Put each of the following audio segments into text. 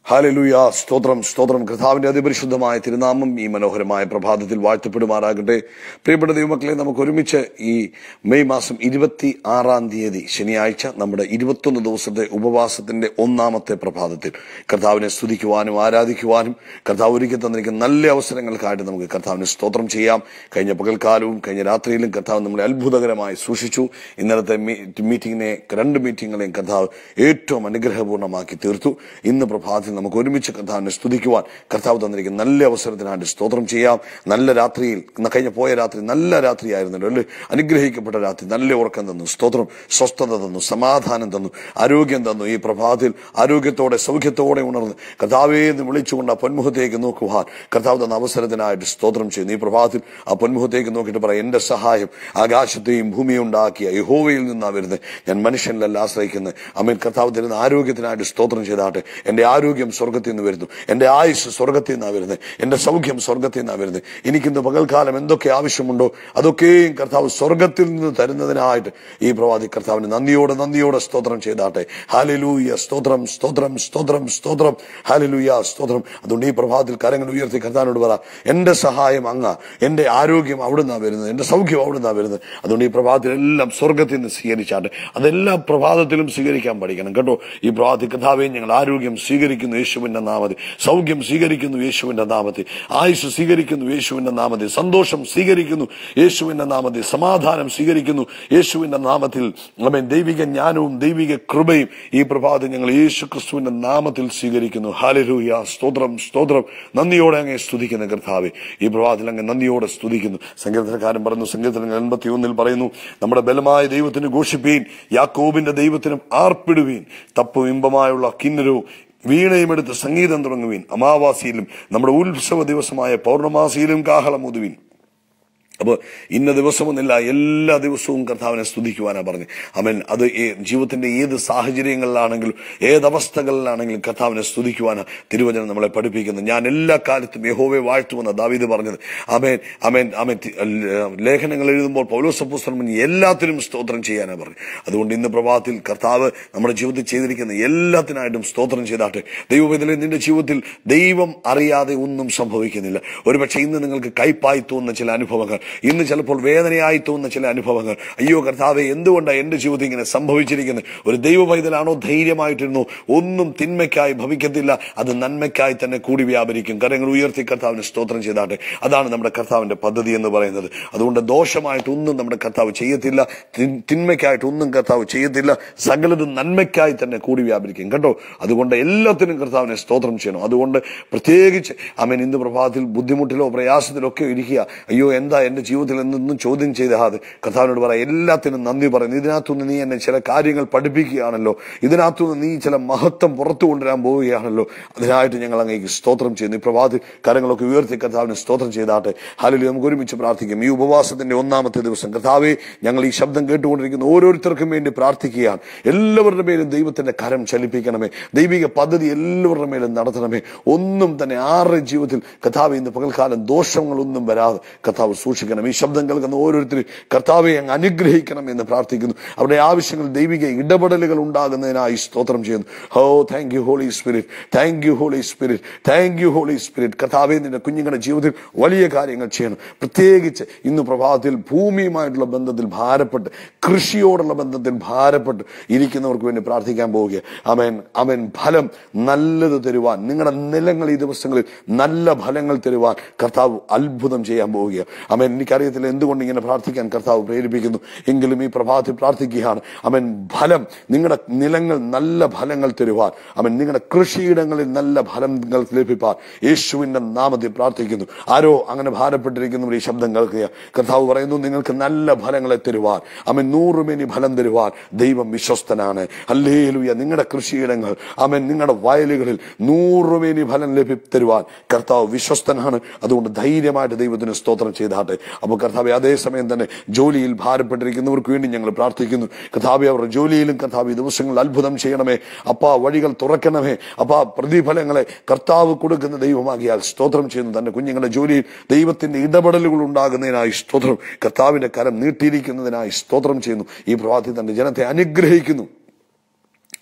ഹാലലുയ സ്തോത്രം സ്തോത്രം കർത്താവിന്റെ അതിപരിശുദ്ധമായ തിരുനാമം ഈ മനോഹരമായ പ്രഭാതത്തിൽ വാഴ്ത്തപ്പെടുമാറാകട്ടെ പ്രിയപ്പെട്ട ദൈവമക്കളെ നമുക്ക് ഒരുമിച്ച് ഈ മെയ് മാസം ഇരുപത്തി ആറാം തീയതി ശനിയാഴ്ച നമ്മുടെ ഇരുപത്തൊന്ന് ദിവസത്തെ ഉപവാസത്തിന്റെ ഒന്നാമത്തെ പ്രഭാതത്തിൽ കർത്താവിനെ സ്തുതിക്കുവാനും ആരാധിക്കുവാനും കർത്താവ് ഒരുക്കി തന്നിരിക്കുന്ന നല്ല അവസരങ്ങൾക്കായിട്ട് നമുക്ക് കർത്താവിന് സ്തോത്രം ചെയ്യാം കഴിഞ്ഞ പകൽക്കാലവും കഴിഞ്ഞ രാത്രിയിലും കർത്താവ് നമ്മളെ അത്ഭുതകരമായി സൂക്ഷിച്ചു ഇന്നലത്തെ മീ- മീറ്റിംഗിനെ രണ്ട് മീറ്റിങ്ങുകളെയും കർത്താവ് ഏറ്റവും അനുഗ്രഹപൂർണ്ണമാക്കി തീർത്തു ഇന്ന് പ്രഭാതത്തിൽ നമുക്ക് ഒരുമിച്ച് കർത്താവിനെ സ്തുതിക്കുവാൻ കർത്താവ് തന്നിരിക്കുന്ന നല്ല അവസരത്തിനായിട്ട് സ്തോത്രം ചെയ്യാം നല്ല രാത്രിയിൽ ഇന്ന് കഴിഞ്ഞ പോയ രാത്രി നല്ല രാത്രിയായിരുന്നല്ലോ അല്ലേ അനുഗ്രഹിക്കപ്പെട്ട രാത്രി നല്ല ഉറക്കം തന്നു സ്തോത്രം സ്വസ്ഥത തന്നു സമാധാനം തന്നു ആരോഗ്യം തന്നു ഈ പ്രഭാതത്തിൽ ആരോഗ്യത്തോടെ സൗഖ്യത്തോടെ ഉണർന്ന് കർത്താവേ എന്ന് വിളിച്ചുകൊണ്ട് ആ പൊന്മുഖത്തേക്ക് നോക്കുവാൻ കർത്താവ് തന്ന അവസരത്തിനായിട്ട് സ്തോത്രം ചെയ്യുന്നു ഈ പ്രഭാതത്തിൽ ആ പൊന്മുഖത്തേക്ക് നോക്കിയിട്ട് പറയാം എന്റെ സഹായം ആകാശത്തെയും ഭൂമിയും ഉണ്ടാക്കിയ യഹോവയിൽ നിന്നാ വരുന്നത് ഞാൻ മനുഷ്യനിലല്ല ആശ്രയിക്കുന്നത് അമീൻ കർത്താവ് തരുന്ന ആരോഗ്യത്തിനായിട്ട് സ്തോത്രം ചെയ്താട്ടെ എന്റെ ആരോഗ്യം സ്വർഗത്തിൽ നിന്ന് വരുന്നു എന്റെ ആയുസ് സ്വർഗത്തിൽ നിന്നാണ് വരുന്നത് എന്റെ സൗഖ്യം സ്വർഗത്തിൽ നിന്നാണ് വരുന്നത് എനിക്കിന്ന് പകൽക്കാലം എന്തൊക്കെ ആവശ്യമുണ്ടോ അതൊക്കെയും കർത്താവ് സ്വർഗത്തിൽ നിന്ന് തരുന്നതിനായിട്ട് ഈ പ്രവാദി കർത്താവിന് നന്ദിയോടെ നന്ദിയോടെ സ്തോത്രം ചെയ്താട്ടെ ഹാലലൂയ സ്തോത്രം സ്തോത്രം സ്തോത്രം സ്തോത്രം ഹാലലൂയ സ്തോത്രം അതുകൊണ്ട് ഈ പ്രഭാതത്തിൽ കരങ്ങൾ ഉയർത്തി കർത്താവിനോട് പറ എന്റെ സഹായം അങ്ങ എന്റെ ആരോഗ്യം അവിടുന്നാ വരുന്നത് എന്റെ സൗഖ്യം അവിടുന്നാ വരുന്നത് അതുകൊണ്ട് ഈ പ്രഭാതത്തിൽ എല്ലാം സ്വർഗത്തിൽ നിന്ന് സ്വീകരിച്ചാട്ടെ അതെല്ലാ പ്രഭാതത്തിലും സ്വീകരിക്കാൻ പഠിക്കണം കേട്ടോ ഈ പ്രഭാതത്തിൽ കഥാവേ ഞങ്ങൾ ആരോഗ്യം സ്വീകരിക്കുന്നു യേശുവിന്റെ നാമത്തിൽ സൗഖ്യം സ്വീകരിക്കുന്നു യേശുവിന്റെ നാമത്തിൽ ആയുസ് സ്വീകരിക്കുന്നു യേശുവിന്റെ നാമത്തിൽ സന്തോഷം സ്വീകരിക്കുന്നു യേശുവിന്റെ നാമത്തിൽ സമാധാനം സ്വീകരിക്കുന്നു യേശുവിന്റെ നാമത്തിൽ അവൻ ദൈവിക ജ്ഞാനവും ദൈവിക കൃപയും ഈ പ്രഭാതം ഞങ്ങൾ യേശു ക്രിസ്തുവിന്റെ നാമത്തിൽ സ്വീകരിക്കുന്നു ഹാലലൂയ സ്തോത്രം സ്തോത്രം നന്ദിയോടെ അങ്ങേ സ്തുതിക്കുന്ന കർത്താവെ ഈ പ്രഭാതത്തിൽ അങ്ങ് നന്ദിയോടെ സ്തുതിക്കുന്നു സങ്കീർത്തനക്കാരൻ പറഞ്ഞു സങ്കീർത്തനങ്ങൾ എൺപത്തി ഒന്നിൽ പറയുന്നു നമ്മുടെ ബലമായ ദൈവത്തിന് ഘോഷിപ്പീൻ യാക്കോബിന്റെ ദൈവത്തിനും ആർപ്പിടുവീൻ തപ്പും ഇമ്പമായുള്ള കിന്നരവും വീണയും എടുത്ത് സംഗീതം തുടങ്ങുവീൻ അമാവാസിയിലും നമ്മുടെ ഉത്സവ ദിവസമായ പൗർണമാസിയിലും കാഹളമുതുവീൻ അപ്പോൾ ഇന്ന ദിവസമൊന്നില്ല എല്ലാ ദിവസവും കർത്താവിനെ സ്തുതിക്കുവാനാ പറഞ്ഞു അവൻ അത് ഈ ജീവിതത്തിന്റെ ഏത് സാഹചര്യങ്ങളിലാണെങ്കിലും ഏത് അവസ്ഥകളിലാണെങ്കിലും കർത്താവിനെ സ്തുതിക്കുവാനാ തിരുവചനം നമ്മളെ പഠിപ്പിക്കുന്നത് ഞാൻ എല്ലാ കാലത്തും യഹോവെ വാഴ്ത്തുമെന്ന ദാവീദ് പറഞ്ഞത് അമേൻ അമേൻ അമേൻ തി- ല- ലേഖനങ്ങൾ എഴുതുമ്പോൾ പൗലോസപ്പുസ്തകം എല്ലാത്തിനും സ്തോത്രം ചെയ്യാനാ പറഞ്ഞു അതുകൊണ്ട് ഇന്ന് പ്രഭാതത്തിൽ കർത്താവ് നമ്മുടെ ജീവിതത്തിൽ ചെയ്തിരിക്കുന്ന എല്ലാത്തിനായിട്ടും സ്തോത്രം ചെയ്താട്ടെ ദൈവവേദന നിന്റെ ജീവിതത്തിൽ ദൈവം അറിയാതെ ഒന്നും സംഭവിക്കുന്നില്ല ഒരുപക്ഷെ ഇന്ന് നിങ്ങൾക്ക് കൈപ്പായി തോന്നുന്ന ചില അനുഭവങ്ങൾ ഇന്ന് ചിലപ്പോൾ വേദനയായി തോന്നുന്ന ചില അനുഭവങ്ങൾ അയ്യോ കർത്താവെ എന്തുകൊണ്ടാണ് എന്റെ ജീവിതത്തിൽ ഇങ്ങനെ സംഭവിച്ചിരിക്കുന്നത് ഒരു ദൈവ പൈതലാണോ ധൈര്യമായിട്ടിരുന്നു ഒന്നും തിന്മയ്ക്കായി ഭവിക്കത്തില്ല അത് നന്മയ്ക്കായി തന്നെ കൂടി വ്യാപരിക്കും കരങ്ങൾ ഉയർത്തി കർത്താവിന് സ്തോത്രം ചെയ്താട്ടെ അതാണ് നമ്മുടെ കർത്താവിന്റെ പദ്ധതി എന്ന് പറയുന്നത് അതുകൊണ്ട് ദോഷമായിട്ടൊന്നും നമ്മുടെ കർത്താവ് ചെയ്യത്തില്ല തിൻ- തിന്മയ്ക്കായിട്ടൊന്നും കർത്താവ് ചെയ്യത്തില്ല സകലതും നന്മയ്ക്കായി തന്നെ കൂടി വ്യാപരിക്കും കേട്ടോ അതുകൊണ്ട് എല്ലാത്തിനും കർത്താവിനെ സ്തോത്രം ചെയ്യണം അതുകൊണ്ട് പ്രത്യേകിച്ച് അമൻ ഇന്ന് പ്രഭാതത്തിൽ ബുദ്ധിമുട്ടിലോ പ്രയാസത്തിലോ ഒക്കെ ഇരിക്കുക അയ്യോ എന്താ എന്റെ ജീവിതത്തിൽ എന്നൊന്നും ചോദ്യം ചെയ്താതെ കർത്താവിനോട് പറ എല്ലാത്തിനും നന്ദി പറയുന്നു ഇതിനകത്തുനിന്ന് നീ എന്നെ ചില കാര്യങ്ങൾ പഠിപ്പിക്കുകയാണല്ലോ ഇതിനകത്തുനിന്ന് നീ ചില മഹത്വം പുറത്തു കൊണ്ടുവരാൻ പോവുകയാണല്ലോ അതിനായിട്ട് ഞങ്ങൾ അങ്ങേക്ക് സ്തോത്രം ചെയ്യുന്നു ഈ പ്രഭാതി കാര്യങ്ങളൊക്കെ ഉയർത്തി കർത്താവിന് സ്തോത്രം ചെയ്താട്ടെ ഹാലലി നമുക്ക് ഒരുമിച്ച് പ്രാർത്ഥിക്കും ഈ ഉപവാസത്തിന്റെ ഒന്നാമത്തെ ദിവസം കർത്താവെ ഞങ്ങൾ ഈ ശബ്ദം കേട്ടുകൊണ്ടിരിക്കുന്ന ഓരോരുത്തർക്കും വേണ്ടി പ്രാർത്ഥിക്കുകയാണ് എല്ലാവരുടെ മേലും ദൈവത്തിന്റെ കരം ചലിപ്പിക്കണമേ ദൈവിക പദ്ധതി എല്ലാവരുടെ മേലും നടത്തണമേ ഒന്നും തന്നെ ആരുടെ ജീവിതത്തിൽ കർത്താവ് ഇന്ന് പകൽക്കാലം ദോഷങ്ങളൊന്നും വരാതെ കർത്താവ് സൂക്ഷിക്കണം ഈ ശബ്ദം കേൾക്കുന്ന ഓരോരുത്തരും കർത്താവെ അങ്ങ് അനുഗ്രഹിക്കണം എന്ന് പ്രാർത്ഥിക്കുന്നു അവരുടെ ആവശ്യങ്ങൾ ദൈവിക ഇടപെടലുകൾ ഉണ്ടാകുന്നതിനായി സ്തോത്രം ചെയ്യുന്നു oh thank you holy spirit thank you holy spirit thank you holy spirit കർത്താവെ നിന്റെ കുഞ്ഞുങ്ങളുടെ ജീവിതത്തിൽ വലിയ കാര്യങ്ങൾ ചെയ്യണം പ്രത്യേകിച്ച് ഇന്ന് പ്രഭാതത്തിൽ ഭൂമിയുമായിട്ടുള്ള ബന്ധത്തിൽ ഭാരപ്പെട്ട് കൃഷിയോടുള്ള ബന്ധത്തിൽ ഭാരപ്പെട്ട് ഇരിക്കുന്നവർക്ക് വേണ്ടി പ്രാർത്ഥിക്കാൻ പോവുക അവൻ അവൻ ഫലം നല്ലത് തരുവാൻ നിങ്ങളുടെ നിലങ്ങൾ ഈ ദിവസങ്ങളിൽ നല്ല ഫലങ്ങൾ തരുവാൻ കർത്താവ് അത്ഭുതം ചെയ്യാൻ പോവുക അവൻ എനിക്കറിയത്തില്ല എന്തുകൊണ്ട് ഇങ്ങനെ പ്രാർത്ഥിക്കാൻ കർത്താവ് പ്രേരിപ്പിക്കുന്നു എങ്കിലും ഈ പ്രഭാതത്തിൽ പ്രാർത്ഥിക്കുകയാണ് അവൻ ഫലം നിങ്ങളുടെ നിലങ്ങൾ നല്ല ഫലങ്ങൾ തരുവാൻ അവൻ നിങ്ങളുടെ കൃഷിയിടങ്ങളിൽ നല്ല ഫലങ്ങൾ ലഭിപ്പാൻ യേശുവിന്റെ നാമത്തിൽ പ്രാർത്ഥിക്കുന്നു ആരോ അങ്ങനെ ഭാരപ്പെട്ടിരിക്കുന്നവർ ഈ ശബ്ദം കേൾക്കുക കർത്താവ് പറയുന്നു നിങ്ങൾക്ക് നല്ല ഫലങ്ങളെ തരുവാൻ അവൻ നൂറുമേനി ഫലം തരുവാൻ ദൈവം വിശ്വസ്തനാണ് അല്ലേലുയ നിങ്ങളുടെ കൃഷിയിടങ്ങൾ അവൻ നിങ്ങളുടെ വയലുകളിൽ നൂറുമേനി ഫലം ലഭി തരുവാൻ കർത്താവ് വിശ്വസ്തനാണ് അതുകൊണ്ട് ധൈര്യമായിട്ട് ദൈവത്തിന് സ്തോത്രം ചെയ്താട്ടെ അപ്പോൾ കർത്താവ് അതേസമയം തന്നെ ജോലിയിൽ ഭാരപ്പെട്ടിരിക്കുന്നവർക്ക് വേണ്ടി ഞങ്ങൾ പ്രാർത്ഥിക്കുന്നു കർത്താവ് അവരുടെ ജോലിയിലും കർത്താവ് ഈ ദിവസങ്ങളിൽ അത്ഭുതം ചെയ്യണമേ അപ്പാ വഴികൾ തുറക്കണമേ അപ്പാ പ്രതിഫലങ്ങളെ കർത്താവ് കൊടുക്കുന്ന ദൈവമാകിയാൽ സ്തോത്രം ചെയ്യുന്നു തന്റെ കുഞ്ഞുങ്ങളുടെ ജോലിയിൽ ദൈവത്തിന്റെ ഇടപെടലുകൾ ഉണ്ടാകുന്നതിനായി സ്തോത്രം കർത്താവിന്റെ കരം നീട്ടിയിരിക്കുന്നതിനായി സ്തോത്രം ചെയ്യുന്നു ഈ പ്രഭാതത്തിൽ തന്റെ ജനത്തെ അനുഗ്രഹിക്കുന്നു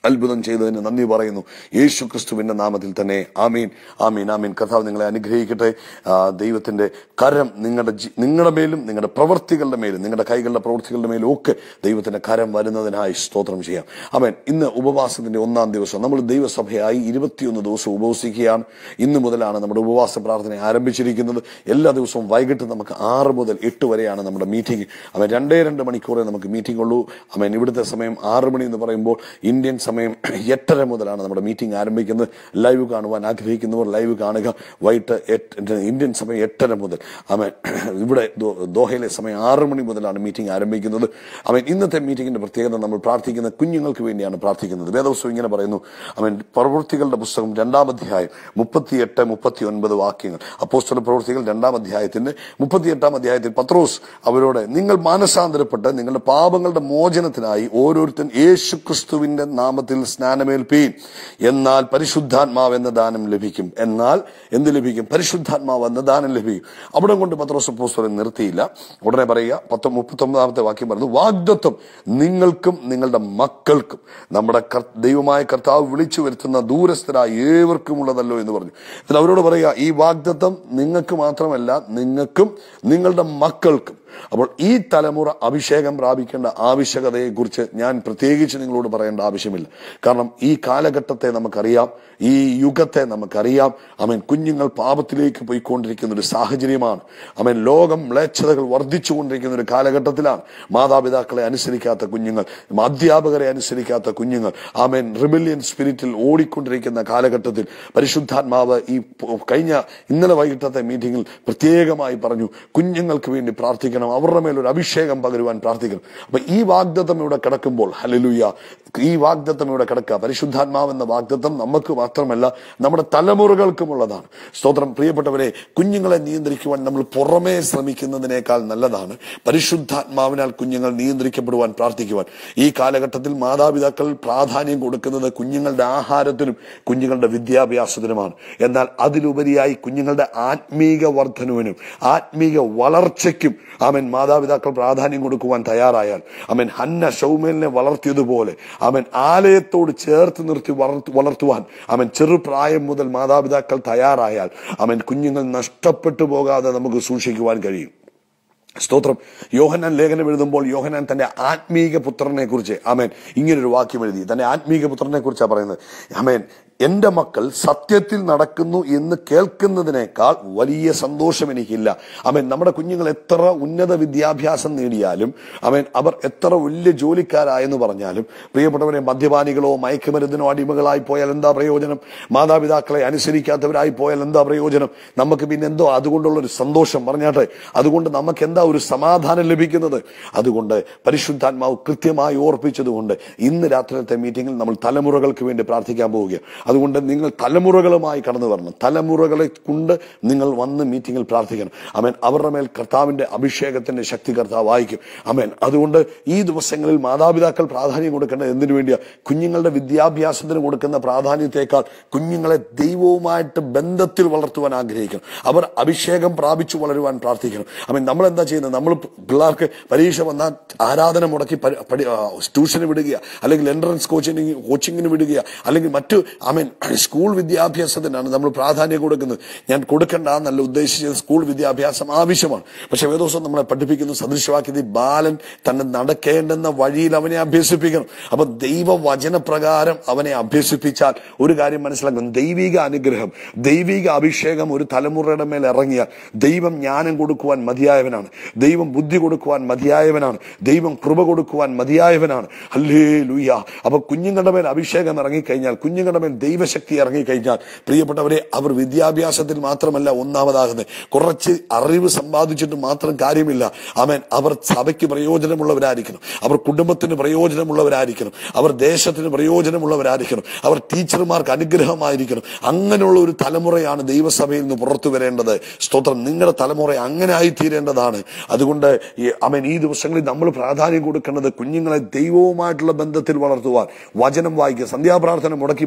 അത്ഭുതം ചെയ്തതിന് നന്ദി പറയുന്നു യേശു ക്രിസ്തുവിന്റെ നാമത്തിൽ തന്നെ ആമീൻ ആമീൻ ആമീൻ കർത്താവ് നിങ്ങളെ അനുഗ്രഹിക്കട്ടെ ആ, ദൈവത്തിന്റെ കരം നിങ്ങളുടെ ജി- നിങ്ങളുടെ മേലും നിങ്ങളുടെ പ്രവർത്തികളുടെ മേലും നിങ്ങളുടെ കൈകളുടെ പ്രവൃത്തികളുടെ മേലും ഒക്കെ ദൈവത്തിന്റെ കരം വരുന്നതിനായി സ്തോത്രം ചെയ്യാം ആമേൻ ഇന്ന് ഉപവാസത്തിന്റെ ഒന്നാം ദിവസം നമ്മൾ ദൈവസഭയായി ഇരുപത്തിയൊന്ന് ദിവസം ഉപവസിക്കുകയാണ് ഇന്ന് മുതലാണ് നമ്മുടെ ഉപവാസ പ്രാർത്ഥന ആരംഭിച്ചിരിക്കുന്നത് എല്ലാ ദിവസവും വൈകിട്ട് നമുക്ക് ആറ് മുതൽ എട്ട് വരെയാണ് നമ്മുടെ മീറ്റിംഗ് അവൻ രണ്ടേ രണ്ട് മണിക്കൂറേ നമുക്ക് മീറ്റിംഗ് ഉള്ളൂ അവൻ ഇവിടുത്തെ സമയം ആറ് മണി എന്ന് പറയുമ്പോൾ ഇന്ത്യൻ സമയം എട്ടര മുതലാണ് നമ്മുടെ മീറ്റിംഗ് ആരംഭിക്കുന്നത് ലൈവ് കാണുവാൻ ആഗ്രഹിക്കുന്നവർ ലൈവ് കാണുക വൈകിട്ട് എട്ട് ഇന്ത്യൻ സമയം എട്ടര മുതൽ അവൻ ഇവിടെ ദോ- ദോഹയിലെ സമയം ആറ് മണി മുതലാണ് മീറ്റിംഗ് ആരംഭിക്കുന്നത് അവൻ ഇന്നത്തെ മീറ്റിംഗിന്റെ പ്രത്യേകത നമ്മൾ പ്രാർത്ഥിക്കുന്ന കുഞ്ഞുങ്ങൾക്ക് വേണ്ടിയാണ് പ്രാർത്ഥിക്കുന്നത് വേദവസ്വം ഇങ്ങനെ പറയുന്നു അവൻ പ്രവൃത്തികളുടെ പുസ്തകം രണ്ടാം അധ്യായം മുപ്പത്തിയെട്ട് മുപ്പത്തി ഒൻപത് വാക്യങ്ങൾ അപ്പോസ്തല പ്രവൃത്തികൾ രണ്ടാം അധ്യായത്തിന്റെ മുപ്പത്തിയെട്ടാം അധ്യായത്തിൽ പത്രോസ് അവരോട് നിങ്ങൾ മാനസാന്തരപ്പെട്ട് നിങ്ങളുടെ പാപങ്ങളുടെ മോചനത്തിനായി ഓരോരുത്തൻ യേശു ക്രിസ്തുവിന്റെ നാമത്തിൽ സ്നാനമേൽപ്പീൻ എന്നാൽ പരിശുദ്ധാത്മാവ് എന്ന ദാനം ലഭിക്കും എന്നാൽ എന്ത് ലഭിക്കും പരിശുദ്ധാത്മാവ് എന്ന ദാനം ലഭിക്കും അവിടെ കൊണ്ട് പത്രോസ് അപ്പോസ്തലൻ നിർത്തിയില്ല ഉടനെ പറയുക പത്ത് മുപ്പത്തൊമ്പതാമത്തെ വാക്യം പറഞ്ഞു വാഗ്ദത്വം നിങ്ങൾക്കും നിങ്ങളുടെ മക്കൾക്കും നമ്മുടെ കർ- ദൈവമായ കർത്താവ് വിളിച്ചു വരുത്തുന്ന ദൂരസ്ഥരായ ഏവർക്കും ഉള്ളതല്ലോ എന്ന് പറഞ്ഞു എന്നിട്ട് അവരോട് പറയുക ഈ വാഗ്ദത്വം നിങ്ങൾക്ക് മാത്രമല്ല നിങ്ങൾക്കും നിങ്ങളുടെ മക്കൾക്കും അപ്പോൾ ഈ തലമുറ അഭിഷേകം പ്രാപിക്കേണ്ട ആവശ്യകതയെക്കുറിച്ച് ഞാൻ പ്രത്യേകിച്ച് നിങ്ങളോട് പറയേണ്ട ആവശ്യമില്ല കാരണം ഈ കാലഘട്ടത്തെ നമുക്കറിയാം ഈ യുഗത്തെ നമുക്കറിയാം അവൻ കുഞ്ഞുങ്ങൾ പാപത്തിലേക്ക് പോയിക്കൊണ്ടിരിക്കുന്ന ഒരു സാഹചര്യമാണ് അവൻ ലോകം മ്ലേച്ഛതകൾ വർദ്ധിച്ചുകൊണ്ടിരിക്കുന്ന ഒരു കാലഘട്ടത്തിലാണ് മാതാപിതാക്കളെ അനുസരിക്കാത്ത കുഞ്ഞുങ്ങൾ അധ്യാപകരെ അനുസരിക്കാത്ത കുഞ്ഞുങ്ങൾ ആമേൻ റിബല്യൻ സ്പിരിറ്റിൽ ഓടിക്കൊണ്ടിരിക്കുന്ന കാലഘട്ടത്തിൽ പരിശുദ്ധാത്മാവ് ഈ പ- കഴിഞ്ഞ ഇന്നലെ വൈകിട്ടത്തെ മീറ്റിംഗിൽ പ്രത്യേകമായി പറഞ്ഞു കുഞ്ഞുങ്ങൾക്ക് വേണ്ടി പ്രാർത്ഥിക്കണം അവരുടെ മേൽ ഒരു അഭിഷേകം പകരുവാൻ പ്രാർത്ഥിക്കണം അപ്പൊ ഈ വാഗ്ദത്തം ഇവിടെ കിടക്കുമ്പോൾ ഹലലുയ ഈ വാഗ്ദത്തം ഇവിടെ കിടക്കുക പരിശുദ്ധാത്മാവ് എന്ന വാഗ്ദത്തം നമുക്ക് മാത്രമല്ല നമ്മുടെ തലമുറകൾക്കുമുള്ളതാണ് സ്തോത്രം പ്രിയപ്പെട്ടവരെ കുഞ്ഞുങ്ങളെ നിയന്ത്രിക്കുവാൻ നമ്മൾ പുറമേ ശ്രമിക്കുന്നതിനേക്കാൾ നല്ലതാണ് പരിശുദ്ധാത്മാവിനാൽ കുഞ്ഞുങ്ങൾ നിയന്ത്രിക്കപ്പെടുവാൻ പ്രാർത്ഥിക്കുവാൻ ഈ കാലഘട്ടത്തിൽ മാതാപിതാക്കൾ പ്രാധാന്യം കൊടുക്കുന്നത് കുഞ്ഞുങ്ങളുടെ ആഹാരത്തിനും കുഞ്ഞുങ്ങളുടെ വിദ്യാഭ്യാസത്തിനുമാണ് എന്നാൽ അതിലുപരിയായി കുഞ്ഞുങ്ങളുടെ ആത്മീക വർധനവിനും ആത്മീക വളർച്ചയ്ക്കും അവൻ മാതാപിതാക്കൾ പ്രാധാന്യം കൊടുക്കുവാൻ തയ്യാറായാൽ അവൻ ഹന്ന ഷൗമേലിനെ വളർത്തിയതുപോലെ അവൻ ആലയത്തോട് ചേർത്ത് നിർത്തി വളർത്തു- വളർത്തുവാൻ അവൻ ചെറുപ്രായം മുതൽ മാതാപിതാക്കൾ തയ്യാറായാൽ അവൻ കുഞ്ഞുങ്ങൾ നഷ്ടപ്പെട്ടു പോകാതെ നമുക്ക് സൂക്ഷിക്കുവാൻ കഴിയും സ്തോത്രം യോഹനാൻ ലേഖനം എഴുതുമ്പോൾ യോഹനാൻ തന്റെ ആത്മീക പുത്രനെ കുറിച്ച് ആമേൻ ഇങ്ങനൊരു വാക്യം എഴുതി തന്റെ ആത്മീക പുത്രനെ കുറിച്ചാണ് പറയുന്നത് ആമേൻ എന്റെ മക്കൾ സത്യത്തിൽ നടക്കുന്നു എന്ന് കേൾക്കുന്നതിനേക്കാൾ വലിയ സന്തോഷം എനിക്കില്ല അവൻ നമ്മുടെ കുഞ്ഞുങ്ങൾ എത്ര ഉന്നത വിദ്യാഭ്യാസം നേടിയാലും അവൻ അവർ എത്ര വലിയ ജോലിക്കാരായെന്ന് പറഞ്ഞാലും പ്രിയപ്പെട്ടവരെ മദ്യപാനികളോ മയക്കുമരുന്നിനോ അടിമകളായി പോയാൽ എന്താ പ്രയോജനം മാതാപിതാക്കളെ അനുസരിക്കാത്തവരായി പോയാൽ എന്താ പ്രയോജനം നമുക്ക് പിന്നെ എന്തോ അതുകൊണ്ടുള്ള ഒരു സന്തോഷം പറഞ്ഞാട്ടെ അതുകൊണ്ട് നമുക്ക് എന്താ ഒരു സമാധാനം ലഭിക്കുന്നത് അതുകൊണ്ട് പരിശുദ്ധാത്മാവ് കൃത്യമായി ഓർപ്പിച്ചതുകൊണ്ട് ഇന്ന് രാത്രിയിലത്തെ മീറ്റിംഗിൽ നമ്മൾ തലമുറകൾക്ക് വേണ്ടി പ്രാർത്ഥിക്കാൻ പോവുകയാണ് അതുകൊണ്ട് നിങ്ങൾ തലമുറകളുമായി കടന്നു വരണം തലമുറകളെ കൊണ്ട് നിങ്ങൾ വന്ന് മീറ്റിംഗിൽ പ്രാർത്ഥിക്കണം അമേൻ അവരുടെ മേൽ കർത്താവിന്റെ അഭിഷേകത്തിന്റെ ശക്തി കർത്താവ് വായിക്കും അമേൻ അതുകൊണ്ട് ഈ ദിവസങ്ങളിൽ മാതാപിതാക്കൾ പ്രാധാന്യം കൊടുക്കേണ്ടത് എന്തിനു വേണ്ടിയാ കുഞ്ഞുങ്ങളുടെ വിദ്യാഭ്യാസത്തിന് കൊടുക്കുന്ന പ്രാധാന്യത്തെക്കാൾ കുഞ്ഞുങ്ങളെ ദൈവവുമായിട്ട് ബന്ധത്തിൽ വളർത്തുവാൻ ആഗ്രഹിക്കണം അവർ അഭിഷേകം പ്രാപിച്ചു വളരുവാൻ പ്രാർത്ഥിക്കണം അമേൻ നമ്മൾ എന്താ ചെയ്യുന്നത് നമ്മൾ പിള്ളേർക്ക് പരീക്ഷ വന്നാൽ ആരാധന മുടക്കി പരി- പഠി- ആ, ട്യൂഷന് വിടുക അല്ലെങ്കിൽ എൻട്രൻസ് കോച്ചിങ് കോച്ചിങ്ങിന് വിടുക അല്ലെങ്കിൽ മറ്റു ഐ മീൻ സ്കൂൾ വിദ്യാഭ്യാസത്തിനാണ് നമ്മൾ പ്രാധാന്യം കൊടുക്കുന്നത് ഞാൻ കൊടുക്കണ്ട എന്നല്ല ഉദ്ദേശിച്ചത് സ്കൂൾ വിദ്യാഭ്യാസം ആവശ്യമാണ് പക്ഷെ വേദോസം നമ്മളെ പഠിപ്പിക്കുന്നു സദൃശവാക്യത ബാലൻ തന്നെ നടക്കേണ്ടുന്ന വഴിയിൽ അവനെ അഭ്യസിപ്പിക്കണം അപ്പൊ ദൈവവചനപ്രകാരം അവനെ അഭ്യസിപ്പിച്ചാൽ ഒരു കാര്യം മനസ്സിലാക്കണം ദൈവിക അനുഗ്രഹം ദൈവിക അഭിഷേകം ഒരു തലമുറയുടെ മേൽ ഇറങ്ങിയാൽ ദൈവം ജ്ഞാനം കൊടുക്കുവാൻ മതിയായവനാണ് ദൈവം ബുദ്ധി കൊടുക്കുവാൻ മതിയായവനാണ് ദൈവം കൃപ കൊടുക്കുവാൻ മതിയായവനാണ് അല്ലേ ലൂയ അപ്പൊ കുഞ്ഞുങ്ങളുടെ മേൽ അഭിഷേകം ഇറങ്ങിക്കഴിഞ്ഞാൽ കുഞ്ഞുങ്ങളുടെ മേൽ ദൈവശക്തി ഇറങ്ങിക്കഴിഞ്ഞാൽ പ്രിയപ്പെട്ടവരെ അവർ വിദ്യാഭ്യാസത്തിൽ മാത്രമല്ല ഒന്നാമതാകുന്നത് കുറച്ച് അറിവ് സമ്പാദിച്ചിട്ട് മാത്രം കാര്യമില്ല അവൻ അവർ സഭയ്ക്ക് പ്രയോജനമുള്ളവരായിരിക്കണം അവർ കുടുംബത്തിന് പ്രയോജനമുള്ളവരായിരിക്കണം അവർ ദേശത്തിന് പ്രയോജനമുള്ളവരായിരിക്കണം അവർ ടീച്ചർമാർക്ക് അനുഗ്രഹമായിരിക്കണം അങ്ങനെയുള്ള ഒരു തലമുറയാണ് ദൈവസഭയിൽ നിന്ന് പുറത്തു വരേണ്ടത് സ്തോത്രം നിങ്ങളുടെ തലമുറ അങ്ങനെ ആയിത്തീരേണ്ടതാണ് അതുകൊണ്ട് ഈ അവൻ ഈ ദിവസങ്ങളിൽ നമ്മൾ പ്രാധാന്യം കൊടുക്കേണ്ടത് കുഞ്ഞുങ്ങളെ ദൈവവുമായിട്ടുള്ള ബന്ധത്തിൽ വളർത്തുവാൻ വചനം വായിക്കുക സന്ധ്യാപ്രാർത്ഥന മുടക്കി പഠിപ്പിക്കരുത്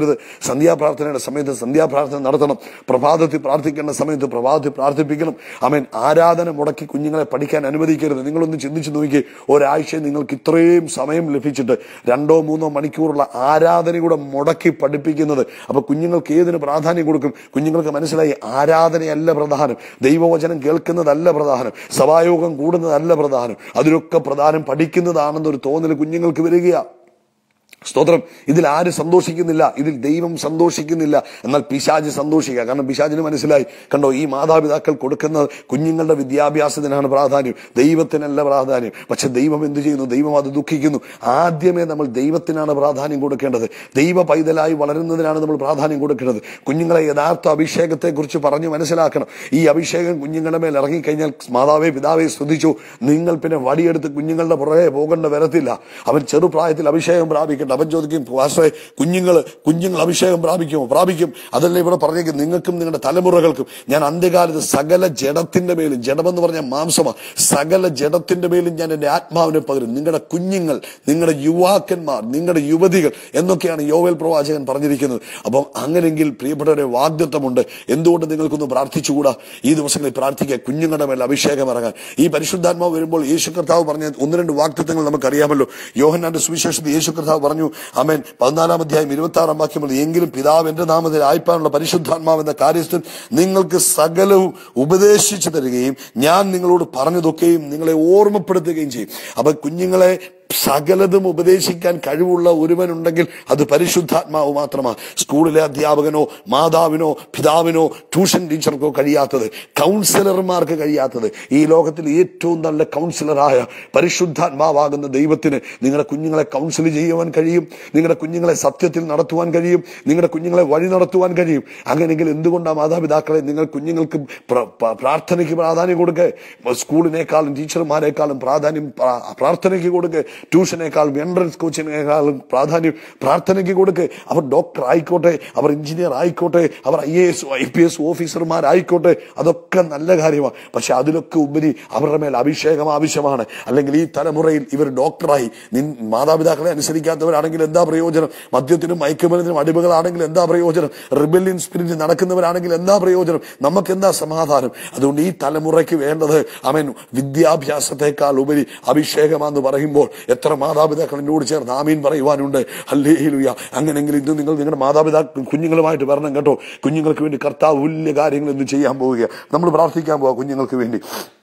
മറക്കരുത് സന്ധ്യാപ്രാർത്ഥനയുടെ സമയത്ത് സന്ധ്യാപ്രാർത്ഥന നടത്തണം പ്രഭാതത്തിൽ പ്രാർത്ഥിക്കേണ്ട സമയത്ത് പ്രഭാതത്തിൽ പ്രാർത്ഥിപ്പിക്കണം അമേൻ ആരാധന മുടക്കി കുഞ്ഞുങ്ങളെ പഠിക്കാൻ അനുവദിക്കരുത് നിങ്ങളൊന്ന് ചിന്തിച്ചു നോക്കി ഒരാഴ്ച നിങ്ങൾക്ക് ഇത്രയും സമയം ലഭിച്ചിട്ട് രണ്ടോ മൂന്നോ മണിക്കൂറുള്ള ആരാധന കൂടെ മുടക്കി പഠിപ്പിക്കുന്നത് അപ്പൊ കുഞ്ഞുങ്ങൾക്ക് ഏതിന് പ്രാധാന്യം കൊടുക്കും കുഞ്ഞുങ്ങൾക്ക് മനസ്സിലായി ആരാധനയല്ല പ്രധാനം ദൈവവചനം കേൾക്കുന്നതല്ല പ്രധാനം സഭായോഗം കൂടുന്നതല്ല പ്രധാനം അതിലൊക്കെ പ്രധാനം പഠിക്കുന്നതാണെന്നൊരു തോന്നൽ കുഞ്ഞുങ്ങൾക്ക് വരികയാണ് സ്തോത്രം ഇതിൽ ആര് സന്തോഷിക്കുന്നില്ല ഇതിൽ ദൈവം സന്തോഷിക്കുന്നില്ല എന്നാൽ പിശാജ് സന്തോഷിക്കുക കാരണം പിശാജിന് മനസ്സിലായി കണ്ടോ ഈ മാതാപിതാക്കൾ കൊടുക്കുന്ന കുഞ്ഞുങ്ങളുടെ വിദ്യാഭ്യാസത്തിനാണ് പ്രാധാന്യം ദൈവത്തിനല്ല പ്രാധാന്യം പക്ഷെ ദൈവം എന്ത് ചെയ്യുന്നു ദൈവം അത് ദുഃഖിക്കുന്നു ആദ്യമേ നമ്മൾ ദൈവത്തിനാണ് പ്രാധാന്യം കൊടുക്കേണ്ടത് ദൈവ പൈതലായി വളരുന്നതിനാണ് നമ്മൾ പ്രാധാന്യം കൊടുക്കേണ്ടത് കുഞ്ഞുങ്ങളെ യഥാർത്ഥ അഭിഷേകത്തെ കുറിച്ച് പറഞ്ഞു മനസ്സിലാക്കണം ഈ അഭിഷേകം കുഞ്ഞുങ്ങളുടെ മേൽ ഇറങ്ങിക്കഴിഞ്ഞാൽ മാതാവേ പിതാവേ ശ്രദ്ധിച്ചു നിങ്ങൾ പിന്നെ വടിയെടുത്ത് കുഞ്ഞുങ്ങളുടെ പുറകെ പോകേണ്ട വരത്തില്ല അവൻ ചെറുപ്രായത്തിൽ അഭിഷേകം പ്രാപിക്കട്ടെ അവൻ ചോദിക്കും പാസ്റ്ററെ കുഞ്ഞുങ്ങൾ കുഞ്ഞുങ്ങൾ അഭിഷേകം പ്രാപിക്കുമോ പ്രാപിക്കും അതല്ല ഇവിടെ പറഞ്ഞേക്കും നിങ്ങൾക്കും നിങ്ങളുടെ തലമുറകൾക്കും ഞാൻ അന്ത്യകാലത്ത് സകല ജഡത്തിന്റെ മേലും ജഡമെന്ന് പറഞ്ഞ മാംസമാണ് സകല ജഡത്തിന്റെ മേലും ഞാൻ എന്റെ ആത്മാവിനെ പകരും നിങ്ങളുടെ കുഞ്ഞുങ്ങൾ നിങ്ങളുടെ യുവാക്കന്മാർ നിങ്ങളുടെ യുവതികൾ എന്നൊക്കെയാണ് യോവൽ പ്രവാചകൻ പറഞ്ഞിരിക്കുന്നത് അപ്പം അങ്ങനെങ്കിൽ പ്രിയപ്പെട്ടവരെ വാഗ്ദത്വമുണ്ട് എന്തുകൊണ്ട് നിങ്ങൾക്കൊന്ന് പ്രാർത്ഥിച്ചുകൂടാ ഈ ദിവസങ്ങളിൽ പ്രാർത്ഥിക്കുക കുഞ്ഞുങ്ങളുടെ മേൽ അഭിഷേകം ഇറങ്ങാൻ ഈ പരിശുദ്ധാത്മാവ് വരുമ്പോൾ യേശു കർത്താവ് പറഞ്ഞ ഒന്ന് രണ്ട് വാഗ്ദത്തങ്ങൾ നമുക്കറിയാമല്ലോ യോഹന്നാന്റെ സുവിശേഷത്തിൽ യേശു കർത്താവ് പറഞ്ഞു അമേൻ പതിനാലാം അധ്യായം ഇരുപത്തി ആറാം വാക്യം എങ്കിലും പിതാവ് എന്റെ നാമത്തിൽ അയപ്പാനുള്ള പരിശുദ്ധാത്മാവ് എന്ന കാര്യത്തിൽ നിങ്ങൾക്ക് സകലവും ഉപദേശിച്ചു തരികയും ഞാൻ നിങ്ങളോട് പറഞ്ഞതൊക്കെയും നിങ്ങളെ ഓർമ്മപ്പെടുത്തുകയും ചെയ്യും അപ്പൊ കുഞ്ഞുങ്ങളെ സകലതും ഉപദേശിക്കാൻ കഴിവുള്ള ഒരുവനുണ്ടെങ്കിൽ അത് പരിശുദ്ധാത്മാവ് മാത്രമാണ് സ്കൂളിലെ അധ്യാപകനോ മാതാവിനോ പിതാവിനോ ട്യൂഷൻ ടീച്ചർക്കോ കഴിയാത്തത് കൗൺസിലർമാർക്ക് കഴിയാത്തത് ഈ ലോകത്തിൽ ഏറ്റവും നല്ല കൗൺസിലറായ പരിശുദ്ധാത്മാവാകുന്ന ദൈവത്തിന് നിങ്ങളുടെ കുഞ്ഞുങ്ങളെ കൗൺസിൽ ചെയ്യുവാൻ കഴിയും നിങ്ങളുടെ കുഞ്ഞുങ്ങളെ സത്യത്തിൽ നടത്തുവാൻ കഴിയും നിങ്ങളുടെ കുഞ്ഞുങ്ങളെ വഴി നടത്തുവാൻ കഴിയും അങ്ങനെയെങ്കിൽ എന്തുകൊണ്ടാണ് മാതാപിതാക്കളെ നിങ്ങൾ കുഞ്ഞുങ്ങൾക്ക് പ്ര- പ- പ്രാർത്ഥനയ്ക്ക് പ്രാധാന്യം കൊടുക്കുക സ്കൂളിനേക്കാളും ടീച്ചർമാരെക്കാളും പ്രാധാന്യം പ്രാ- പ്രാർത്ഥനയ്ക്ക് കൊടുക്കുക ട്യൂഷനേക്കാളും എൻട്രൻസ് കോച്ചിനേക്കാളും പ്രാധാന്യം പ്രാർത്ഥനയ്ക്ക് കൊടുക്കുക അവർ ഡോക്ടർ ആയിക്കോട്ടെ അവർ എഞ്ചിനീയർ ആയിക്കോട്ടെ അവർ I A S I P S ഓഫീസർമാരായിക്കോട്ടെ അതൊക്കെ നല്ല കാര്യമാണ് പക്ഷെ അതിലൊക്കെ ഉപരി അവരുടെ മേൽ അഭിഷേകം ആവശ്യമാണ് അല്ലെങ്കിൽ ഈ തലമുറയിൽ ഇവർ ഡോക്ടറായി നിൻ മാതാപിതാക്കളെ അനുസരിക്കാത്തവരാണെങ്കിൽ എന്താ പ്രയോജനം മദ്യത്തിനും മയക്കുമരുന്നിനും അടിമകളാണെങ്കിൽ എന്താ പ്രയോജനം റിബല്യൻ സ്പിരിറ്റ് നടക്കുന്നവരാണെങ്കിൽ എന്താ പ്രയോജനം നമുക്ക് എന്താ സമാധാനം അതുകൊണ്ട് ഈ തലമുറയ്ക്ക് വേണ്ടത് അവൻ വിദ്യാഭ്യാസത്തെക്കാൾ ഉപരി അഭിഷേകമാന്ന് പറയുമ്പോൾ എത്ര മാതാപിതാക്കൾ എന്നോട് ചേർന്ന് ആമീൻ പറയുവാനുണ്ട് അല്ലേലുയ അങ്ങനെങ്കിൽ ഇന്ന് നിങ്ങൾ നിങ്ങളുടെ മാതാപിതാക്കൾ കുഞ്ഞുങ്ങളുമായിട്ട് വരണം കേട്ടോ കുഞ്ഞുങ്ങൾക്ക് വേണ്ടി കർത്താവ് വലിയ കാര്യങ്ങൾ ഇന്ന് ചെയ്യാൻ പോവുക നമ്മൾ പ്രാർത്ഥിക്കാൻ പോവാ കുഞ്ഞുങ്ങൾക്ക് വേണ്ടി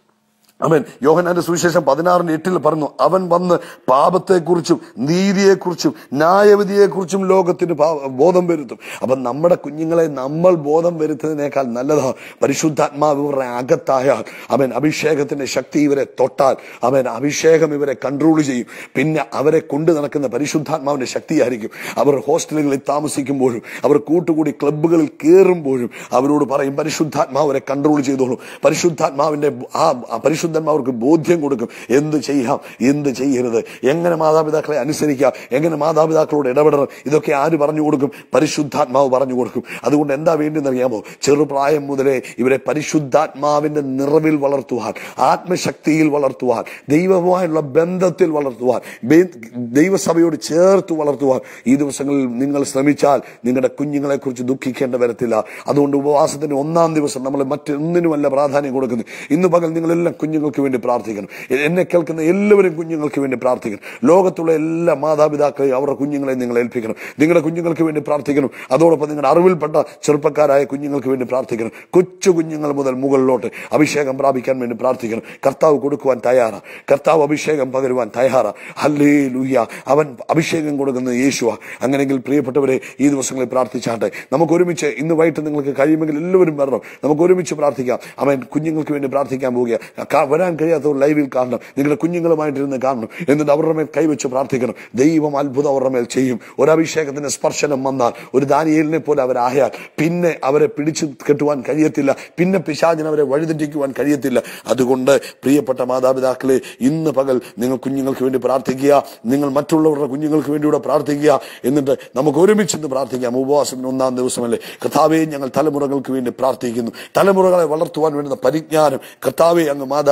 അവൻ യോഹനാന്റെ സുവിശേഷം പതിനാറിന് എട്ടിൽ പറഞ്ഞു അവൻ വന്ന് പാപത്തെക്കുറിച്ചും നീതിയെക്കുറിച്ചും ന്യായവിധിയെക്കുറിച്ചും ലോകത്തിന് പാ- ബോധം വരുത്തും അപ്പൊ നമ്മുടെ കുഞ്ഞുങ്ങളെ നമ്മൾ ബോധം വരുത്തുന്നതിനേക്കാൾ നല്ലതാ പരിശുദ്ധാത്മാവ് ഇവരുടെ അകത്തായാൽ അവൻ അഭിഷേകത്തിന്റെ ശക്തി ഇവരെ തൊട്ടാൽ അവൻ അഭിഷേകം ഇവരെ കൺട്രോൾ ചെയ്യും പിന്നെ അവരെ കൊണ്ടു നടക്കുന്ന പരിശുദ്ധാത്മാവിന്റെ ശക്തിയായിരിക്കും അവർ ഹോസ്റ്റലുകളിൽ താമസിക്കുമ്പോഴും അവർ കൂട്ടുകൂടി ക്ലബ്ബുകളിൽ കയറുമ്പോഴും അവരോട് പറയും പരിശുദ്ധാത്മാവ് അവരെ കൺട്രോൾ ചെയ്തോളൂ പരിശുദ്ധാത്മാവിന്റെ ആ ആ പരിശുദ്ധന്മാർക്ക് ബോധ്യം കൊടുക്കും എന്ത് ചെയ്യാം എന്ത് ചെയ്യരുത് എങ്ങനെ മാതാപിതാക്കളെ അനുസരിക്കാം എങ്ങനെ മാതാപിതാക്കളോട് ഇടപെടണം ഇതൊക്കെ ആര് പറഞ്ഞു കൊടുക്കും പരിശുദ്ധാത്മാവ് പറഞ്ഞു കൊടുക്കും അതുകൊണ്ട് എന്താ വേണ്ടിയെന്ന് അറിയാമോ ചെറുപ്രായം മുതലേ ഇവരെ പരിശുദ്ധാത്മാവിന്റെ നിറവിൽ വളർത്തുവാൻ ആത്മശക്തിയിൽ വളർത്തുവാൻ ദൈവവുമായുള്ള ബന്ധത്തിൽ വളർത്തുവാൻ ബേ- ദൈവസഭയോട് ചേർത്ത് വളർത്തുവാൻ ഈ ദിവസങ്ങളിൽ നിങ്ങൾ ശ്രമിച്ചാൽ നിങ്ങളുടെ കുഞ്ഞുങ്ങളെ കുറിച്ച് ദുഃഖിക്കേണ്ട വരത്തില്ല അതുകൊണ്ട് ഉപവാസത്തിന്റെ ഒന്നാം ദിവസം നമ്മൾ മറ്റൊന്നിനുമല്ല പ്രാധാന്യം കൊടുക്കുന്നത് ഇന്ന് പകൽ നിങ്ങളെല്ലാം കുഞ്ഞുങ്ങൾക്ക് വേണ്ടി പ്രാർത്ഥിക്കണം എന്നെ കേൾക്കുന്ന എല്ലാവരും കുഞ്ഞുങ്ങൾക്ക് വേണ്ടി പ്രാർത്ഥിക്കണം ലോകത്തുള്ള എല്ലാ മാതാപിതാക്കളെയും അവരുടെ കുഞ്ഞുങ്ങളെ നിങ്ങൾ ഏൽപ്പിക്കണം നിങ്ങളുടെ കുഞ്ഞുങ്ങൾക്ക് വേണ്ടി പ്രാർത്ഥിക്കണം അതോടൊപ്പം നിങ്ങളുടെ അറിവിൽപ്പെട്ട ചെറുപ്പക്കാരായ കുഞ്ഞുങ്ങൾക്ക് വേണ്ടി പ്രാർത്ഥിക്കണം കൊച്ചു കുഞ്ഞുങ്ങൾ മുതൽ മുകളിലോട്ട് അഭിഷേകം പ്രാപിക്കാൻ വേണ്ടി പ്രാർത്ഥിക്കണം കർത്താവ് കൊടുക്കുവാൻ തയ്യാറാ കർത്താവ് അഭിഷേകം പകരുവാൻ തയ്യാറാ ഹല്ലേ ലൂയ അവൻ അഭിഷേകം കൊടുക്കുന്നത് യേശുവ അങ്ങനെങ്കിൽ പ്രിയപ്പെട്ടവരെ ഈ ദിവസങ്ങളിൽ പ്രാർത്ഥിച്ചാട്ടെ നമുക്ക് ഒരുമിച്ച് ഇന്ന് വൈകിട്ട് നിങ്ങൾക്ക് കഴിയുമെങ്കിൽ എല്ലാവരും വരണം നമുക്ക് ഒരുമിച്ച് പ്രാർത്ഥിക്കാം അവൻ കുഞ്ഞുങ്ങൾക്ക് വേണ്ടി പ്രാർത്ഥിക്കാൻ പോവുക കാ- വരാൻ കഴിയാത്തവർ ലൈവിൽ കാണണം നിങ്ങളുടെ കുഞ്ഞുങ്ങളുമായിട്ടിരുന്ന് കാണണം എന്നിട്ട് അവരുടെ മേൽ കൈവച്ച് പ്രാർത്ഥിക്കണം ദൈവം അത്ഭുതം അവരുടെ മേൽ ചെയ്യും ഒരു അഭിഷേകത്തിന്റെ സ്പർശനം വന്നാൽ ഒരു ദാനിയേലിനെ പോലെ അവരായാൽ പിന്നെ അവരെ പിടിച്ചു കെട്ടുവാൻ കഴിയത്തില്ല പിന്നെ പിശാചിന് അവരെ വഴിതെറ്റിക്കുവാൻ കഴിയത്തില്ല അതുകൊണ്ട് പ്രിയപ്പെട്ട മാതാപിതാക്കളെ ഇന്ന് പകൽ നിങ്ങൾ കുഞ്ഞുങ്ങൾക്ക് വേണ്ടി പ്രാർത്ഥിക്കുക നിങ്ങൾ മറ്റുള്ളവരുടെ കുഞ്ഞുങ്ങൾക്ക് വേണ്ടി കൂടെ പ്രാർത്ഥിക്കുക എന്നിട്ട് നമുക്ക് ഒരുമിച്ച് ഇന്ന് പ്രാർത്ഥിക്കാം ഉപവാസത്തിന് ഒന്നാം ദിവസമല്ലേ കർത്താവെ ഞങ്ങൾ തലമുറകൾക്ക് വേണ്ടി പ്രാർത്ഥിക്കുന്നു തലമുറകളെ വളർത്തുവാൻ വേണ്ടുന്ന പരിജ്ഞാനം കർത്താവെ അങ്ങ് മാതാപിതാക്കൾ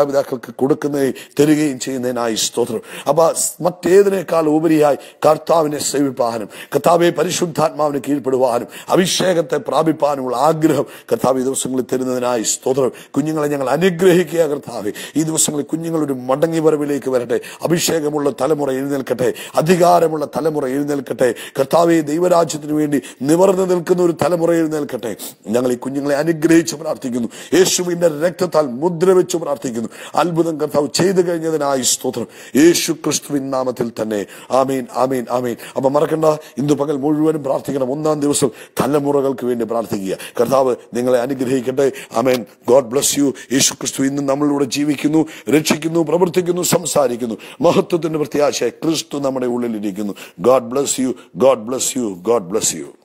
മാതാപിതാക്കൾക്ക് കൊടുക്കുന്നതിന് തരികയും ചെയ്യുന്നതിനായി സ്തോത്രം അപ്പൊ മറ്റേതിനേക്കാൾ ഉപരിയായി കർത്താവിനെ സേവിപ്പാനും കർത്താവെ പരിശുദ്ധാത്മാവിന് കീഴ്പ്പെടുവാനും അഭിഷേകത്തെ പ്രാപിപ്പാനുമുള്ള ആഗ്രഹം കർത്താവ് ഈ ദിവസങ്ങളിൽ തരുന്നതിനായി സ്തോത്രം കുഞ്ഞുങ്ങളെ ഞങ്ങൾ അനുഗ്രഹിക്കുക കർത്താവ് ഈ ദിവസങ്ങളിൽ കുഞ്ഞുങ്ങൾ ഒരു മടങ്ങി വരവിലേക്ക് വരട്ടെ അഭിഷേകമുള്ള തലമുറ എഴുന്നേൽക്കട്ടെ അധികാരമുള്ള തലമുറ എഴുന്നേൽക്കട്ടെ കർത്താവെ ദൈവരാജ്യത്തിന് വേണ്ടി നിവർന്നു നിൽക്കുന്ന ഒരു തലമുറ എഴുന്നേൽക്കട്ടെ ഞങ്ങൾ ഈ കുഞ്ഞുങ്ങളെ അനുഗ്രഹിച്ച് പ്രാർത്ഥിക്കുന്നു യേശുവിന്റെ രക്തത്താൽ മുദ്ര വെച്ച് പ്രാർത്ഥിക്കുന്നു അത്ഭുതം കർത്താവ് ചെയ്തു കഴിഞ്ഞതിനായി സ്തോത്രം യേശു ക്രിസ്തുവിൻ നാമത്തിൽ തന്നെ ആമീൻ ആമീൻ ആമീൻ അപ്പൊ മറക്കണ്ട ഇന്ന് പകൽ മുഴുവനും പ്രാർത്ഥിക്കണം ഒന്നാം ദിവസം തലമുറകൾക്ക് വേണ്ടി പ്രാർത്ഥിക്കുക കർത്താവ് നിങ്ങളെ അനുഗ്രഹിക്കട്ടെ ആമേൻ god bless you Yeshu Kristu ഇന്ന് നമ്മളിലൂടെ ജീവിക്കുന്നു രക്ഷിക്കുന്നു പ്രവർത്തിക്കുന്നു സംസാരിക്കുന്നു മഹത്വത്തിന്റെ പ്രത്യാശ ക്രിസ്തു നമ്മുടെ ഉള്ളിലിരിക്കുന്നു god bless you god bless you god bless U